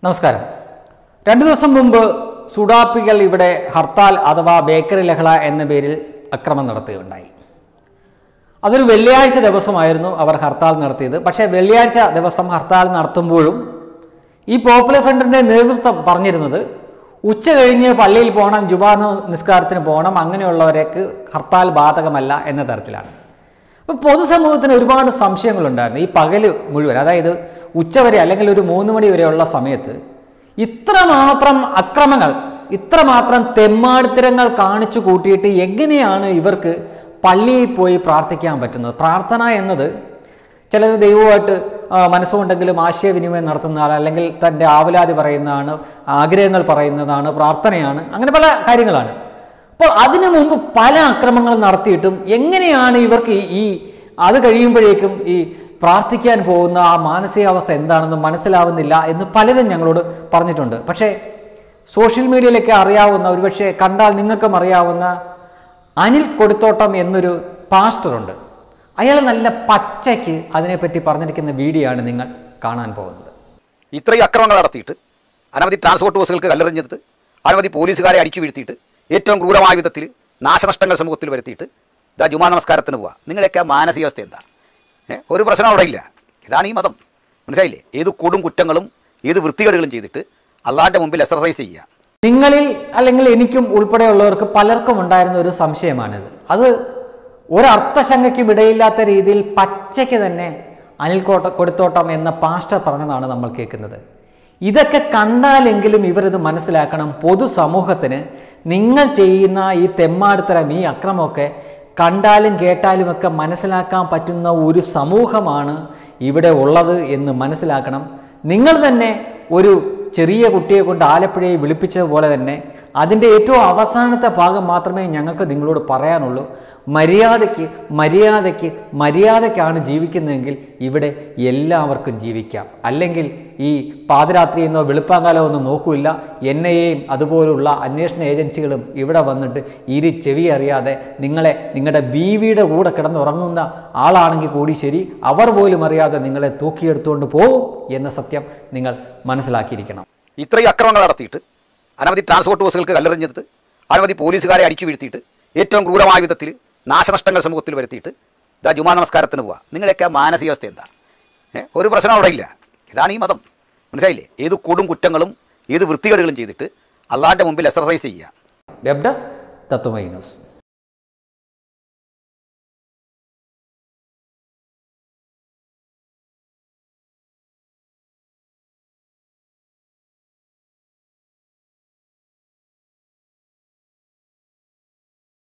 നമസ്കാരം രണ്ടു ദിവസം മുമ്പ് സുഡാപ്പികൾ ഇവിടെ ഹർത്താൽ അഥവാ ബേക്കറി ലഹള എന്ന പേരിൽ അക്രമം നടത്തുകയുണ്ടായി അതൊരു വെള്ളിയാഴ്ച ദിവസമായിരുന്നു അവർ ഹർത്താൽ നടത്തിയത് പക്ഷേ വെള്ളിയാഴ്ച ദിവസം ഹർത്താൽ നടത്തുമ്പോഴും ഈ പോപ്പുലർ ഫ്രണ്ടിൻ്റെ നേതൃത്വം പറഞ്ഞിരുന്നത് ഉച്ച കഴിഞ്ഞ് പള്ളിയിൽ പോകണം ജുബാ നിസ്കാരത്തിന് പോകണം അങ്ങനെയുള്ളവരേക്ക് ഹർത്താൽ ബാധകമല്ല എന്ന തരത്തിലാണ് അപ്പോൾ പൊതുസമൂഹത്തിന് ഒരുപാട് സംശയങ്ങളുണ്ടായിരുന്നു ഈ പകല് മുഴുവൻ അതായത് ഉച്ചവരെ അല്ലെങ്കിൽ ഒരു മൂന്ന് മണി വരെയുള്ള സമയത്ത് ഇത്രമാത്രം അക്രമങ്ങൾ ഇത്രമാത്രം തെമ്മാടിത്തരങ്ങൾ കാണിച്ചു കൂട്ടിയിട്ട് എങ്ങനെയാണ് ഇവർക്ക് പള്ളിയിൽ പോയി പ്രാർത്ഥിക്കാൻ പറ്റുന്നത് പ്രാർത്ഥന എന്നത് ചിലർ ദൈവമായിട്ട് ആ, മനസ്സുകൊണ്ടെങ്കിലും ആശയവിനിമയം നടത്തുന്ന ആൾ അല്ലെങ്കിൽ തൻ്റെ ആവലാതി പറയുന്നതാണ് ആഗ്രഹങ്ങൾ പറയുന്നതാണ് പ്രാർത്ഥനയാണ് അങ്ങനെ പല കാര്യങ്ങളാണ് അപ്പോൾ അതിനു മുമ്പ് പല അക്രമങ്ങളും നടത്തിയിട്ടും എങ്ങനെയാണ് ഇവർക്ക് ഈ- ഈ അത് കഴിയുമ്പോഴേക്കും ഈ പ്രാർത്ഥിക്കാൻ പോകുന്ന ആ മാനസികാവസ്ഥ എന്താണെന്ന് മനസ്സിലാവുന്നില്ല എന്ന് പലരും ഞങ്ങളോട് പറഞ്ഞിട്ടുണ്ട് പക്ഷേ സോഷ്യൽ മീഡിയയിലൊക്കെ അറിയാവുന്ന ഒരുപക്ഷെ കണ്ടാൽ നിങ്ങൾക്കും അറിയാവുന്ന അനിൽ കൊടുത്തോട്ടം എന്നൊരു പാസ്റ്ററുണ്ട് അയാൾ നല്ല പച്ചയ്ക്ക് അതിനെപ്പറ്റി പറഞ്ഞിരിക്കുന്ന വീഡിയോ ആണ് നിങ്ങൾ കാണാൻ പോകുന്നത് ഇത്രയും അക്രമങ്ങൾ നടത്തിയിട്ട് അനവധി ട്രാൻസ്പോർട്ട് ബസ്സുകൾക്ക് കല്ലെറിഞ്ഞിട്ട് അനവധി പോലീസുകാരെ അടിച്ചു വീഴ്ത്തിയിട്ട് ഏറ്റവും ക്രൂരമായ വിധത്തിൽ നാശനഷ്ടങ്ങൾ സമൂഹത്തിൽ വരുത്തിയിട്ട് ഇതാ ജുമാ നമസ്കാരത്തിന് പോവുക നിങ്ങളുടെയൊക്കെ മാനസികാവസ്ഥ എന്താ ഏ? ഒരു പ്രശ്നം അവിടെ ഇല്ല ഇതാണ് ഈ മതം മനസ്സിലായില്ലേ ഏത് കൊടും കുറ്റങ്ങളും ഏത് വൃത്തികേടുകളും ചെയ്തിട്ട് അള്ളാഹിൻ്റെ മുമ്പിൽ എക്സർസൈസ് ചെയ്യുക നിങ്ങളിൽ അല്ലെങ്കിൽ എനിക്കും ഉൾപ്പെടെയുള്ളവർക്ക് പലർക്കും ഉണ്ടായിരുന്ന ഒരു സംശയമാണിത് അത് ഒരർത്ഥശങ്കയ്ക്കും ഇടയില്ലാത്ത രീതിയിൽ പച്ചയ്ക്ക് തന്നെ അനിൽ കോട്ട കൊടുത്തോട്ടം എന്ന പാസ്റ്റർ പറഞ്ഞതാണ് നമ്മൾ കേൾക്കുന്നത് ഇതൊക്കെ കണ്ടാലെങ്കിലും ഇവരിത് മനസ്സിലാക്കണം പൊതുസമൂഹത്തിന് നിങ്ങൾ ചെയ്യുന്ന ഈ തെമ്മാടിത്തരം ഈ അക്രമമൊക്കെ കണ്ടാലും കേട്ടാലുമൊക്കെ മനസ്സിലാക്കാൻ പറ്റുന്ന ഒരു സമൂഹമാണ് ഇവിടെ ഉള്ളത് എന്ന് മനസ്സിലാക്കണം നിങ്ങൾ തന്നെ ഒരു ചെറിയ കുട്ടിയെ കൊണ്ട് ആലപ്പുഴയെ വിളിപ്പിച്ചതുപോലെ തന്നെ അതിൻ്റെ ഏറ്റവും അവസാനത്തെ ഭാഗം മാത്രമേ ഞങ്ങൾക്ക് നിങ്ങളോട് പറയാനുള്ളൂ മര്യാദയ്ക്ക് മര്യാദയ്ക്ക് മര്യാദയ്ക്കാണ് ജീവിക്കുന്നതെങ്കിൽ ഇവിടെ എല്ലാവർക്കും ജീവിക്കാം അല്ലെങ്കിൽ ഈ പാതിരാത്രി എന്നോ വെളുപ്പാങ്കാലമോ ഒന്നും നോക്കൂല എൻ ഐ എയും അതുപോലുള്ള അന്വേഷണ ഏജൻസികളും ഇവിടെ വന്നിട്ട് ഇരി ചെവി അറിയാതെ നിങ്ങളെ നിങ്ങളുടെ ബീവിയുടെ കൂടെ കിടന്നുറങ്ങുന്ന ആളാണെങ്കിൽ കൂടി ശരി അവർ പോലും അറിയാതെ നിങ്ങളെ തൂക്കിയെടുത്തുകൊണ്ട് പോകും എന്ന സത്യം നിങ്ങൾ മനസ്സിലാക്കിയിരിക്കണം ഇത്രയും അക്രമങ്ങൾ നടത്തിയിട്ട് അനവധി ട്രാൻസ്പോർട്ട് ബസ്സുകൾക്ക് കല്ലെറിഞ്ഞിട്ട് അനവധി പോലീസുകാരെ അടിച്ചു വീഴ്ത്തിയിട്ട് ഏറ്റവും ക്രൂരമായ വിധത്തിൽ നാശനഷ്ടങ്ങൾ സമൂഹത്തിൽ വരുത്തിയിട്ട് ഇതാ ജുമാ നമസ്കാരത്തിന് പോവുക നിങ്ങളുടെയൊക്കെ മാനസികാവസ്ഥ എന്താ ഏ? ഒരു പ്രശ്നം അവിടെ ഇല്ല ഇതാണ് ഈ മതം മനസ്സിലായില്ലേ ഏത് കൊടും കുറ്റങ്ങളും ഏത് വൃത്തികേടുകളും ചെയ്തിട്ട് അള്ളാഹിൻ്റെ മുമ്പിൽ എക്സർസൈസ് ചെയ്യുക വെബ് ഡെസ്ക് തത്വമൈ ന്യൂസ്